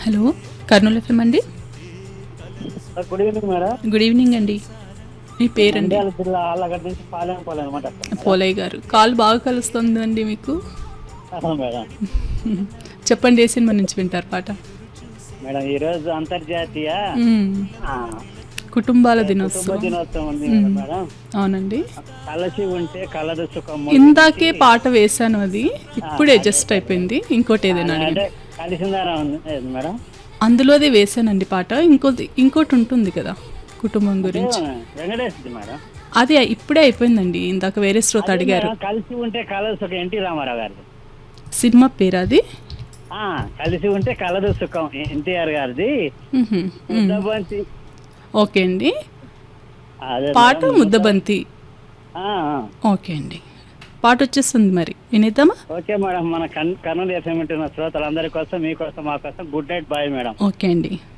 Hello Kurnool FM అండి good evening madam good evening అండి మీ పేరండి నంద్యాల జిల్లా ఆళ్ళగడ్డ నుంచి పాలెం పాలెం అనమాట పోలయ్య గారు కాల్ బాగా కలుస్తుందండి మీకు అవును మేడం చెప్పండి ఏ సినిమా నుంచి వింటారు పాట మేడం ఈ రోజు అంతర్జాతీయ మ్మ్. ఆ, కుటుంబాల కుటుంబ దినోత్సవం దినోత్సవం ఉంది కదా మేడం అవునండి కలిసి ఉంటే కలదు సుఖము ఇందాకే పాట వేశాను అది ఇప్పుడే జస్ట్ అయిపోయింది ఇంకోటి ఏదైనా అంటే అడగండి కలిసిందారా ఉంది ఏది మేడం అందులోదే వేశానండి పాట ఇంకోటి ఇంకోటి ఉంటుంది కదా కుటుంబం గురించి వెంకటేశ్వరి మేడం అది ఇప్పుడే అయిపోయిందండి ఇందాక వేరే శ్రోత అడిగారు మేడం, కలిసి ఉంటే కలదు సుఖం ఎన్టీ రామారావు గారిది సినిమా పేరు అది ఆ, కలిసి ఉంటే కలదు సుఖం ఎన్టీఆర్ గారిది మ్హూ. మ్. ముద్దబంతి ఓకే అండి అదే పాట ముద్దబంతి ఆ, ఆ. ఓకే అండి పాట వచ్చేస్తుంది మరి వినేద్దామా ఓకే మేడం మన కన్ కర్నూలు ఎఫ్ఎం వింటున్న శ్రోతలందరి కోసం మీకోసం మా కోసం good night bye madam okay అండి